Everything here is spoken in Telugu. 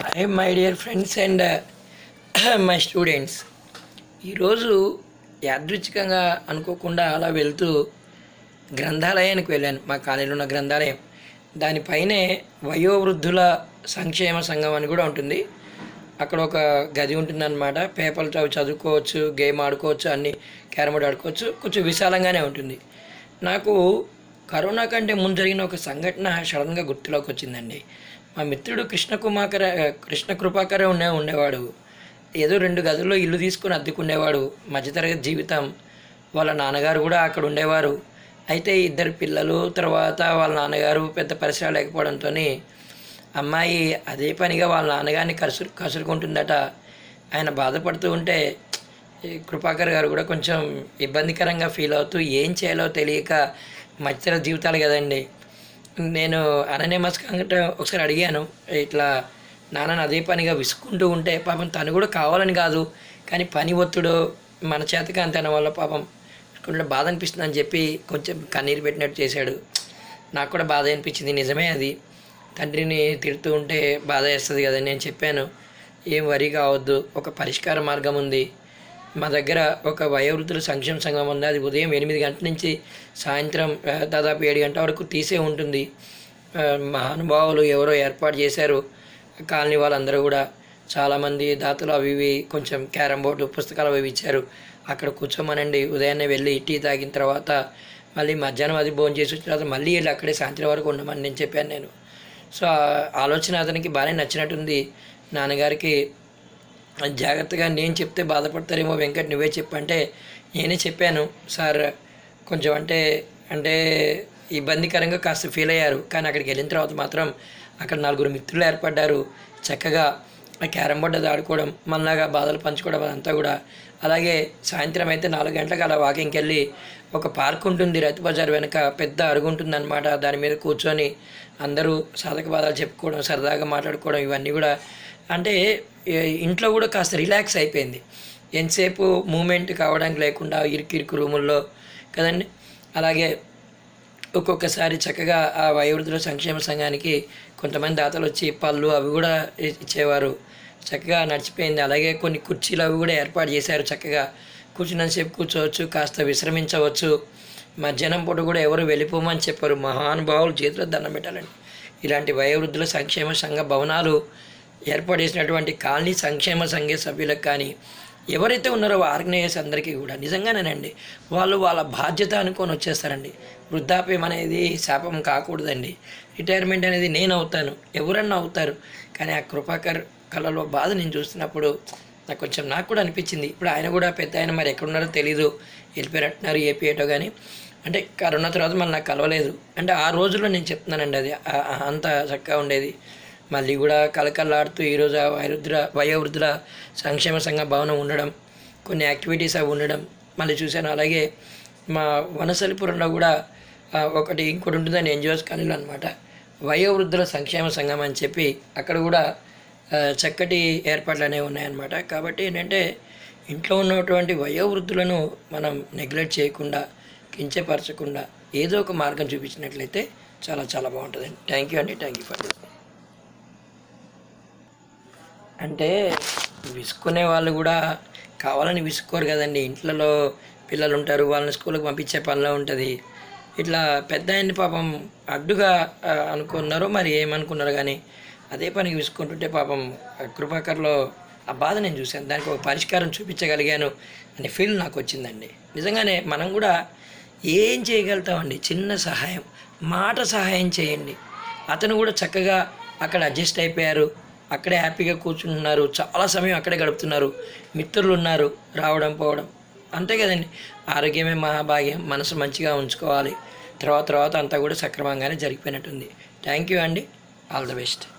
hi my dear friends and my students ఈరోజు యాదృచ్ఛికంగా అనుకోకుండా అలా వెళ్తూ గ్రంథాలయానికి వెళ్ళాను మా కాలేజీలో ఉన్న గ్రంథాలయం దానిపైనే వయోవృద్ధుల సంక్షేమ సంఘం అని కూడా ఉంటుంది అక్కడ ఒక గది ఉంటుందన్నమాట పేపర్లు చదువు చదువుకోవచ్చు గేమ్ ఆడుకోవచ్చు అన్ని క్యారమ్ బోర్డ్ ఆడుకోవచ్చు కొంచెం విశాలంగానే ఉంటుంది నాకు కరోనా కంటే ముందు జరిగిన ఒక సంఘటన సడన్గా గుర్తులోకి వచ్చిందండి మా మిత్రుడు కృష్ణకుమాకర కృష్ణ కృపాకరే ఉండే ఉండేవాడు ఏదో రెండు గదుల్లో ఇల్లు తీసుకుని అద్దెకుండేవాడు మధ్యతరగతి జీవితం వాళ్ళ నాన్నగారు కూడా అక్కడ ఉండేవారు అయితే ఇద్దరు పిల్లలు తర్వాత వాళ్ళ నాన్నగారు పెద్ద పరిసరాలు లేకపోవడంతో అమ్మాయి అదే పనిగా వాళ్ళ నాన్నగారిని కసురు కసురుకుంటుందట ఆయన బాధపడుతూ ఉంటే ఈ కృపాకర్ గారు కూడా కొంచెం ఇబ్బందికరంగా ఫీల్ అవుతూ ఏం చేయాలో తెలియక మధ్యతర జీవితాలు కదండి నేను అననేమస్ కంటే ఒకసారి అడిగాను ఇట్లా నాన్నని అదే పనిగా విసుక్కుంటూ ఉంటే పాపం తను కూడా కావాలని కాదు కానీ పని ఒత్తిడు మన చేతకి అంతైన వల్ల పాపం కొంచెం బాధ అనిపిస్తుంది అని చెప్పి కొంచెం కన్నీరు పెట్టినట్టు చేశాడు నాకు కూడా బాధ అనిపించింది నిజమే అది తండ్రిని తిడుతూ ఉంటే బాధ వేస్తుంది కదా నేను చెప్పాను ఏం వరి కావద్దు ఒక పరిష్కార మార్గం ఉంది మా దగ్గర ఒక వయోవృద్ధుల సంక్షేమ సంఘం ఉంది అది ఉదయం ఎనిమిది గంటల నుంచి సాయంత్రం ఆ, దాదాపు ఏడు గంటల వరకు తీసే ఉంటుంది ఆ, మహానుభావులు ఎవరో ఏర్పాటు చేశారు కాలనీ వాళ్ళందరూ కూడా చాలామంది దాతలు అవి ఇవి కొంచెం క్యారమ్ బోర్డు పుస్తకాలు అవి ఇవి ఇచ్చారు అక్కడ కూర్చోమనండి ఉదయాన్నే వెళ్ళి టీ తాగిన తర్వాత మళ్ళీ మధ్యాహ్నం అది భోజనం చేసి వచ్చిన తర్వాత మళ్ళీ వెళ్ళి అక్కడే సాయంత్రం వరకు ఉండమని నేను చెప్పాను నేను సో ఆ ఆలోచన అతనికి బాగానే నచ్చినట్టుంది నాన్నగారికి జాగ్రత్తగా నేను చెప్తే బాధపడతారేమో వెంకట్ నువ్వే చెప్పంటే నేనే చెప్పాను సార్ కొంచెం అంటే అంటే ఇబ్బందికరంగా కాస్త ఫీల్ అయ్యారు కానీ అక్కడికి వెళ్ళిన తర్వాత మాత్రం అక్కడ నలుగురు మిత్రులు ఏర్పడ్డారు చక్కగా ఆ క్యారమ్ బోర్డ్ అది ఆడుకోవడం మనలాగా బాధలు పంచుకోవడం అదంతా కూడా అలాగే సాయంత్రం అయితే నాలుగు గంటలకు అలా వాకింగ్కి వెళ్ళి ఒక పార్క్ ఉంటుంది రైతు బజార్ వెనక పెద్ద అరుగు ఉంటుంది అనమాట దాని మీద కూర్చొని అందరూ సాధక బాధలు చెప్పుకోవడం సరదాగా మాట్లాడుకోవడం ఇవన్నీ కూడా అంటే ఏ- ఇంట్లో కూడా కాస్త రిలాక్స్ అయిపోయింది ఎంతసేపు మూమెంట్ కావడానికి లేకుండా ఇరుకిరుకు రూముల్లో కదండి అలాగే ఒక్కొక్కసారి చక్కగా ఆ వయోవృద్ధుల సంక్షేమ సంఘానికి కొంతమంది దాతలు వచ్చి పళ్ళు అవి కూడా ఇ- ఇచ్చేవారు చక్కగా నడిచిపోయింది అలాగే కొన్ని కుర్చీలు అవి కూడా ఏర్పాటు చేశారు చక్కగా కూర్చున్నంతసేపు కూర్చోవచ్చు కాస్త విశ్రమించవచ్చు మధ్యాహ్నం పూట కూడా ఎవరు వెళ్ళిపోమని చెప్పారు మహానుభావులు చేతిలో దండం పెట్టాలండి ఇలాంటి వయోవృద్ధుల సంక్షేమ సంఘ భవనాలు ఏర్పాటు చేసినటువంటి కాలనీ సంక్షేమ సంఘ సభ్యులకు కానీ ఎవరైతే ఉన్నారో ఆర్గనైజర్స్ అందరికీ కూడా నిజంగానేనండి వాళ్ళు వాళ్ళ బాధ్యత అనుకొని వచ్చేస్తారండి వృద్ధాప్యం అనేది శాపం కాకూడదండి రిటైర్మెంట్ అనేది నేను అవుతాను ఎవరన్నా అవుతారు కానీ ఆ కృపాకర్ కళలో బాధ నేను చూస్తున్నప్పుడు నాకు కొంచెం నాకు కూడా అనిపించింది ఇప్పుడు ఆయన కూడా పెద్ద ఆయన మరి ఎక్కడున్నారో తెలీదు వెళ్ళిపోయినట్టున్నారు ఏపీ ఏటో కానీ అంటే కరోనా తర్వాత మళ్ళీ నాకు కలవలేదు అంటే ఆ రోజుల్లో నేను చెప్తున్నానండి అది ఆ- ఆ- అంత చక్కగా ఉండేది మళ్ళీ కూడా కలకల్లాడుతూ ఈరోజు ఆ వయోవృద్ధుల వయోవృద్ధుల సంక్షేమ సంఘ భవనం ఉండడం కొన్ని యాక్టివిటీస్ అవి ఉండడం మళ్ళీ చూశాను అలాగే మా వనసలిపురంలో కూడా ఆ, ఒకటి ఇంకోటి ఉంటుందని ఎన్జిఓస్ కాలనీలో అనమాట వయోవృద్ధుల సంక్షేమ సంఘం అని చెప్పి అక్కడ కూడా ఆ, చక్కటి ఏర్పాట్లు అనేవి ఉన్నాయన్నమాట కాబట్టి ఏంటంటే ఇంట్లో ఉన్నటువంటి వయోవృద్ధులను మనం నెగ్లెక్ట్ చేయకుండా కించపరచకుండా ఏదో ఒక మార్గం చూపించినట్లయితే చాలా చాలా బాగుంటుందండి థ్యాంక్ యూ అండి థ్యాంక్ యూ ఫర్ అంటే విసుక్కునే వాళ్ళు కూడా కావాలని విసుక్కోరు కదండి ఇంట్లలో పిల్లలు ఉంటారు వాళ్ళని స్కూల్కి పంపించే పనిలో ఉంటుంది ఇట్లా పెద్ద ఆయన్ని పాపం అడ్డుగా ఆ, అనుకున్నారో మరి ఏమనుకున్నారో కానీ అదే పనికి విసుక్కుంటుంటే పాపం ఆ కృపాకర్లో ఆ బాధ నేను చూశాను దానికి ఒక పరిష్కారం చూపించగలిగాను అనే ఫీల్ నాకు వచ్చిందండి నిజంగానే మనం కూడా ఏం చేయగలుగుతామండి చిన్న సహాయం మాట సహాయం చేయండి అతను కూడా చక్కగా అక్కడ అడ్జస్ట్ అయిపోయారు అక్కడే హ్యాపీగా కూర్చుంటున్నారు చాలా సమయం అక్కడే గడుపుతున్నారు మిత్రులు ఉన్నారు రావడం పోవడం అంతే కదండి ఆరోగ్యమే మహాభాగ్యం మనసు మంచిగా ఉంచుకోవాలి తర్వాత తర్వాత అంతా కూడా సక్రమంగానే జరిగిపోయినట్టుంది థ్యాంక్ యూ అండి ఆల్ ద బెస్ట్